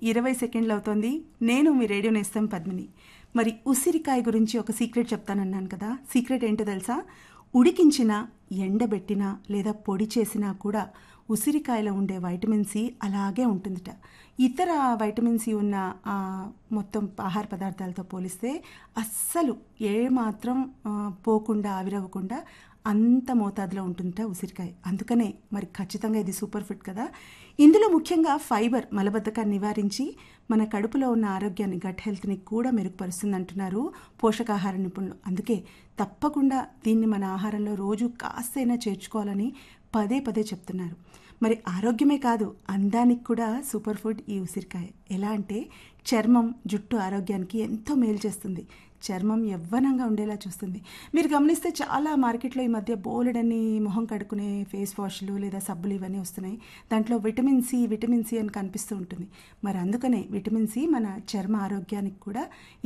ఇరవై సెకండ్లు అవుతోంది నేను మీ రేడియో నేస్తాం పద్మిని మరి ఉసిరికాయ గురించి ఒక సీక్రెట్ చెప్తానన్నాను కదా సీక్రెట్ ఏంటో తెలుసా ఉడికించిన ఎండబెట్టినా లేదా పొడి చేసినా కూడా ఉసిరికాయలో ఉండే వైటమిన్ సి అలాగే ఉంటుందిట ఇతర వైటమిన్ సి ఉన్న ఆ, మొత్తం ఆహార పదార్థాలతో పోలిస్తే అస్సలు ఏమాత్రం ఆ, పోకుండా ఆవిరవ్వకుండా అంత మోతాదులో ఉంటుందట ఉసిరికాయ అందుకనే మరి ఖచ్చితంగా ఇది సూపర్ ఫుడ్ కదా ఇందులో ముఖ్యంగా ఫైబర్ మలబద్ధకాన్ని నివారించి మన కడుపులో ఉన్న ఆరోగ్యాన్ని గట్ హెల్త్ని కూడా మెరుగుపరుస్తుంది అంటున్నారు పోషకాహార నిపుణులు అందుకే తప్పకుండా దీన్ని మన ఆహారంలో రోజు కాస్తైనా చేర్చుకోవాలని పదే పదే చెప్తున్నారు మరి ఆరోగ్యమే కాదు అందానికి కూడా సూపర్ ఫుడ్ ఈ ఉసిరికాయ ఎలా అంటే చర్మం జుట్టు ఆరోగ్యానికి ఎంతో మేలు చేస్తుంది చర్మం యవ్వనంగా ఉండేలా చూస్తుంది మీరు గమనిస్తే చాలా మార్కెట్లో ఈ మధ్య బోలెడని మొహం కడుక్కునే ఫేస్ వాష్లు లేదా సబ్బులు ఇవన్నీ వస్తున్నాయి దాంట్లో విటమిన్ సి విటమిన్ సి అని కనిపిస్తూ ఉంటుంది మరి అందుకనే విటమిన్ సి మన చర్మ ఆరోగ్యానికి కూడా